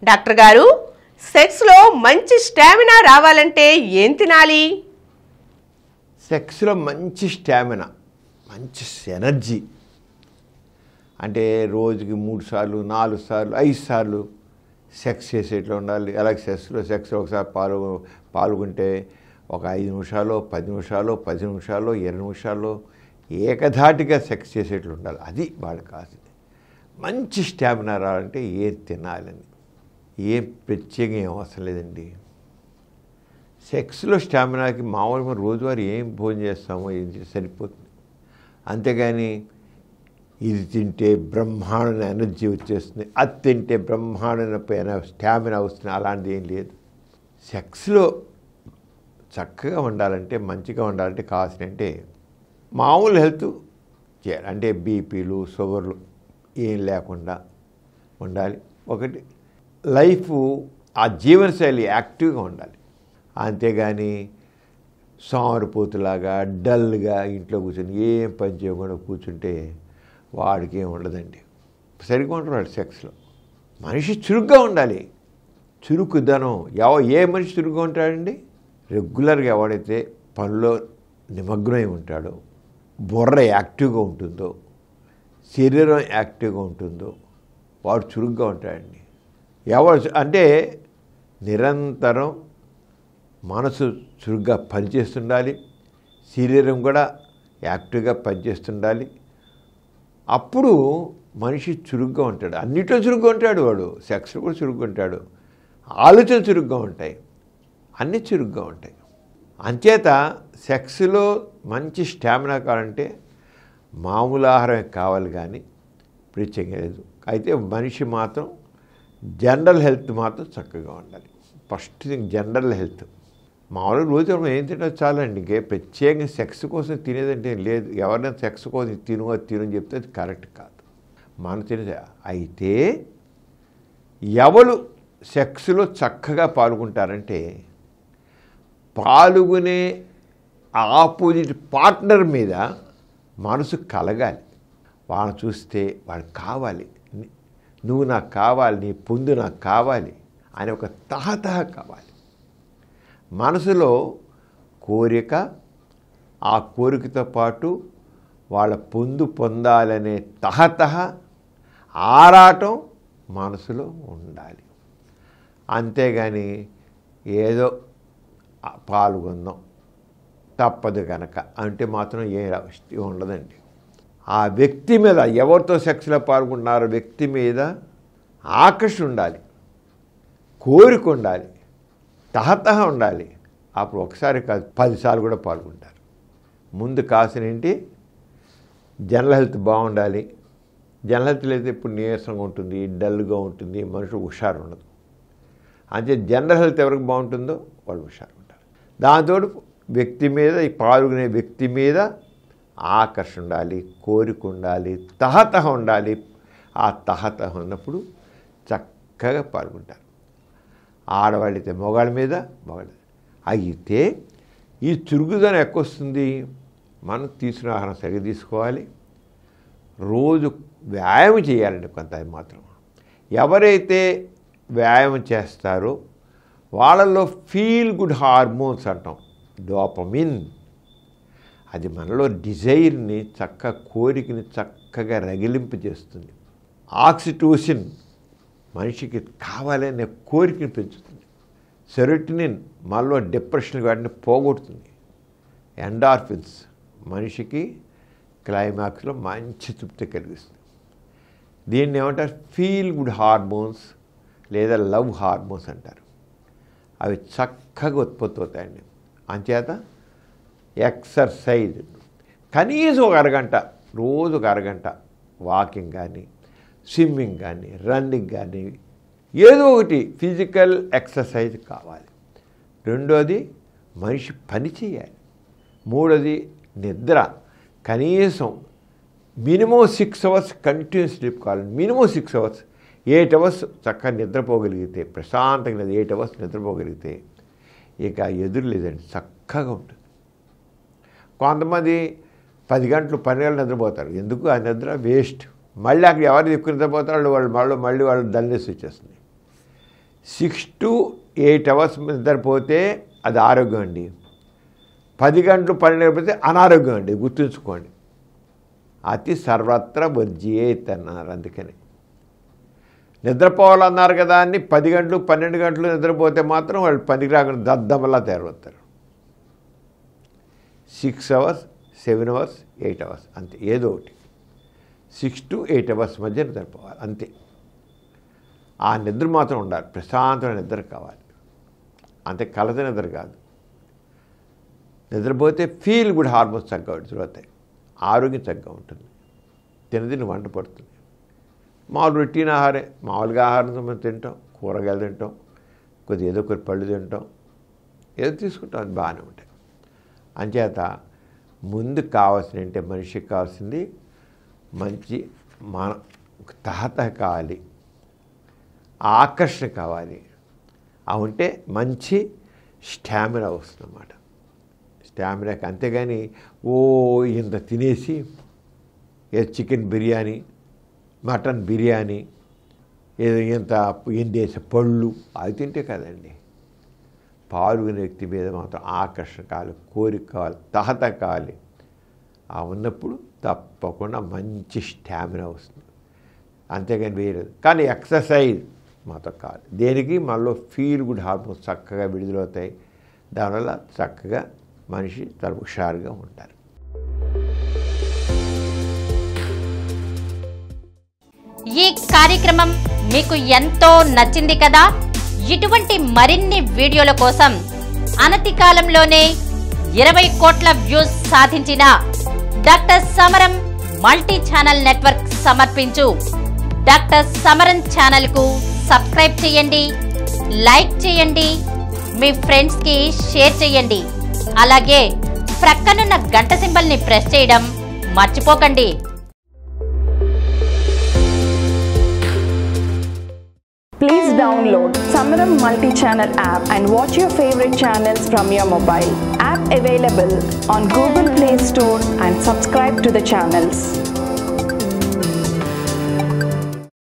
Doctor గారు సెక్స్లో మంచి stamina రావాలంటే ఏం తినాలి సెక్స్లో మంచి స్టామినా మంచి ఎనర్జీ అంటే రోజుకి మూడు సార్లు నాలుగు సార్లు ఐదు సార్లు సెక్స్ చేసేట్లు ఉండాలి అలాగే సెక్స్లో సెక్స్ ఒకసారి పాల్గొ పాల్గొంటే ఒక ఐదు నిమిషాలు పది నిమిషాలు పది నిమిషాలు ఇరవై నిమిషాలు ఏకధాటిగా సెక్స్ చేసేట్లు ఉండాలి అది వాడు కాదు మంచి స్టామినా రావాలంటే ఏం తినాలని ఏం ప్రత్యేకంగా ఏం అవసరం లేదండి సెక్స్లో స్టామినాకి మామూలుగా రోజువారీ ఏం భోజనం చేస్తామో ఏం చేస్తే సరిపోతుంది అంతేగాని ఇది తింటే బ్రహ్మాండ ఎనర్జీ వచ్చేస్తుంది అది తింటే బ్రహ్మాండ స్టామినా వస్తుంది అలాంటిది ఏం లేదు సెక్స్లో చక్కగా ఉండాలంటే మంచిగా ఉండాలంటే కావాల్సినంటే మామూలు హెల్త్ చేయాలి అంటే బీపీలు షుగర్లు ఏం లేకుండా ఉండాలి ఒకటి లైఫ్ ఆ జీవనశైలి యాక్టివ్గా ఉండాలి అంతేగాని సోమరిపోతులాగా డల్గా ఇంట్లో కూర్చొని ఏం పని చేయకుండా కూర్చుంటే వాడికి ఏం ఉండదండి సరిగ్గా ఉంటాడు వాడు సెక్స్లో మనిషి చురుగ్గా ఉండాలి చురుకుదనం ఎవ ఏ మనిషి చురుగ్గా ఉంటాడండి రెగ్యులర్గా ఎవడైతే పనిలో నిమగ్నమై ఉంటాడో బుర్ర యాక్టివ్గా ఉంటుందో శరీరం యాక్టివ్గా ఉంటుందో వాడు చురుగ్గా ఉంటాడండి ఎవరు అంటే నిరంతరం మనసు చురుగ్గా పనిచేస్తుండాలి శరీరం కూడా యాక్టివ్గా పనిచేస్తుండాలి అప్పుడు మనిషి చురుగ్గా ఉంటాడు అన్నిట్లో చురుగ్గా ఉంటాడు వాడు సెక్స్లో కూడా చురుగ్గా ఉంటాడు ఆలోచనలు చురుగ్గా ఉంటాయి అన్నీ చురుగ్గా ఉంటాయి అంచేత సెక్స్లో మంచి స్టామినా కావాలంటే మామూలు ఆహారమే కావాలి కానీ ప్రత్యేకంగా లేదు అయితే మనిషి మాత్రం జనరల్ హెల్త్ మాత్రం చక్కగా ఉండాలి ఫస్ట్ థింగ్ జనరల్ హెల్త్ మామూలుగా రోజు మనం ఏం తింటే చాలండి ఇంకే ప్రత్యేకంగా సెక్స్ కోసం తినేదంటే ఏం లేదు ఎవరైనా సెక్స్ కోసం తిను అది తిను అని చెప్తే అది కరెక్ట్ కాదు మనం తినేది అయితే ఎవరు సెక్స్లో చక్కగా పాల్గొంటారంటే పాల్గొనే ఆపోజిట్ పార్ట్నర్ మీద మనసు కలగాలి వాళ్ళని చూస్తే వాడు కావాలి ని- నువ్వు నాకు కావాలి నీ పొందు నాకు కావాలి అని ఒక తహతహ కావాలి మనసులో కోరిక ఆ కోరికతో పాటు వాళ్ళ పొందు పొందాలనే తహతహ ఆరాటం మనసులో ఉండాలి అంతేగాని ఏదో ఆ పాల్గొందాం తప్పదు కనుక అంటే మాత్రం ఏ అవస్థ ఉండదండి ఆ వ్యక్తి మీద ఎవరితో సెక్స్లో పాల్గొన్నారో వ్యక్తి మీద ఆకర్షణ ఉండాలి కోరిక ఉండాలి తహతహ ఉండాలి అప్పుడు ఒకసారి కాదు పదిసార్లు కూడా పాల్గొంటారు ముందు కాసిన ఏంటి జనరల్ హెల్త్ బాగుండాలి జనరల్ హెల్త్ అయితే ఇప్పుడు నీరసంగా ఉంటుంది డల్గా ఉంటుంది మనుషులు హుషారు ఉండదు అంటే జనరల్ హెల్త్ ఎవరికి బాగుంటుందో వాళ్ళు హుషారు ఉంటారు దాంతో వ్యక్తి మీద ఈ పాల్గొనే వ్యక్తి మీద ఆకర్షణ ఉండాలి కోరిక ఉండాలి తహతహ ఉండాలి ఆ తహతహ ఉన్నప్పుడు చక్కగా పాల్గొంటారు ఆడవాళ్ళైతే మగవాళ్ళ మీద మగవాళ్ళ అయితే ఈ చురుగుదనం ఎక్కొస్తుంది మనం తీసుకున్న ఆహారం సరిగ్గా తీసుకోవాలి రోజు వ్యాయామం చేయాలండి కొంత అది మాత్రం ఎవరైతే వ్యాయామం చేస్తారో వాళ్ళల్లో ఫీల్ గుడ్ హార్మోన్స్ అంటాం డోపమిన్ అది మనలో డిజైర్ని చక్క కోరికని చక్కగా రగిలింపు చేస్తుంది ఆక్సిటోసిన్ మనిషికి కావాలనే కోరికని పెంచుతుంది సెరోటినిన్ మనలో డిప్రెషన్ వాటిని పోగొడుతుంది ఎండార్ఫిన్స్ మనిషికి క్లైమాక్స్లో మంచి తృప్తి కలిగిస్తుంది దీన్ని ఏమంటారు ఫీల్ గుడ్ హార్మోన్స్ లేదా లవ్ హార్మోన్స్ అంటారు అవి చక్కగా ఉత్పత్తి అవుతాయండి అంచేత ఎక్సర్సైజ్ కనీసం ఒక అరగంట రోజు ఒక అరగంట వాకింగ్ కానీ స్విమ్మింగ్ కానీ రన్నింగ్ కానీ ఏదో ఒకటి ఫిజికల్ ఎక్సర్సైజ్ కావాలి రెండోది మనిషి పని చేయాలి మూడోది నిద్ర కనీసం minimum six hours continuous sleep కావాలి minimum six hours eight hours చక్కగా నిద్రపోగలిగితే ప్రశాంతంగా నిద్ర ఎయిట్ అవర్స్ నిద్రపోగలిగితే ఇక ఎదురు లేదండి చక్కగా ఉంటుంది కొంతమంది పది గంటలు పన్నెండు గంటలు నిద్రపోతారు ఎందుకు ఆ నిద్ర వేస్ట్ మళ్ళీ అక్కడ ఎవరు ఎక్కువ నిద్రపోతారో వాళ్ళు మళ్ళీ మళ్ళీ వాళ్ళు డల్నెస్ వచ్చేస్తుంది సిక్స్ టు ఎయిట్ అవర్స్ నిద్రపోతే అది ఆరోగ్యం అండి పది గంటలు పన్నెండు గంటలు అనారోగ్యం అండి గుర్తుంచుకోండి అతి సర్వత్ర వర్జియేత్ అన్నారు అందుకని నిద్రపోవాలన్నారు కదా అని పది గంటలు పన్నెండు గంటలు నిద్రపోతే మాత్రం వాళ్ళు పనికి రాకుండా దద్దమల్లా తయారవుతారు six hours seven hours eight hours అంతే ఏదో ఒకటి సిక్స్ టు ఎయిట్ అవర్స్ మధ్య నిద్రపోవాలి అంతే ఆ నిద్ర మాత్రం ఉండాలి ప్రశాంతమైన నిద్ర కావాలి అంతే కలత నిద్ర కాదు నిద్రపోతే ఫీల్ గుడ్ హార్మోన్స్ చక్కగా విడుదలవుతాయి ఆరోగ్యం చక్కగా ఉంటుంది తినదిని వంట పడుతుంది మామూలు రొటీన్ ఆహారే మామూలుగా ఆహారం మనం తింటాం కూరగాయలు తింటాం కొద్దిగా ఏదో కొన్ని పళ్ళు తింటాం ఏదో తీసుకుంటాం అది బాగానే ఉంటాయి అంచేత ముందు కావాల్సిన అంటే మనిషికి కావాల్సింది మంచి మన తహత కావాలి ఆకర్షణ కావాలి ఆ ఉంటే మంచి స్టామినా వస్తుందన్నమాట స్టామినాకి అంతేగాని ఓ ఇంత తినేసి ఏ చికెన్ బిర్యానీ మటన్ బిర్యానీ ఏదో ఇంత ఎండేసే పళ్ళు అవి తింటే కదండి పాల్గొనే వ్యక్తి మీద మాత్రం ఆకర్షణ కావాలి కోరిక కావాలి తహత కావాలి ఆ ఉన్నప్పుడు తప్పకుండా మంచి స్టామినా వస్తుంది అంతేగాని వేరే కానీ ఎక్సర్సైజ్ మాత్రం కాదు దేనికి మనలో ఫీల్ గుడ్ హార్మోన్స్ చక్కగా విడుదలవుతాయి దానివల్ల చక్కగా మనిషి చాలా హుషారుగా ఉంటారు ఈ కార్యక్రమం మీకు ఎంతో నచ్చింది కదా ఇటువంటి మరిన్ని వీడియోల కోసం అనతి కాలంలోనే ఇరవై కోట్ల వ్యూస్ సాధించిన doctor Samaram multi channel network సమర్పించు డాక్టర్ సమరం ఛానల్ కు సబ్స్క్రైబ్ చేయండి లైక్ చేయండి మీ ఫ్రెండ్స్ కి షేర్ చేయండి అలాగే ప్రక్కనున్న గంట సింబల్ ని ప్రెస్ చేయడం మర్చిపోకండి Please download Samaram multi-channel app and watch your favorite channels from your mobile. App available on Google Play Store and subscribe to the channels.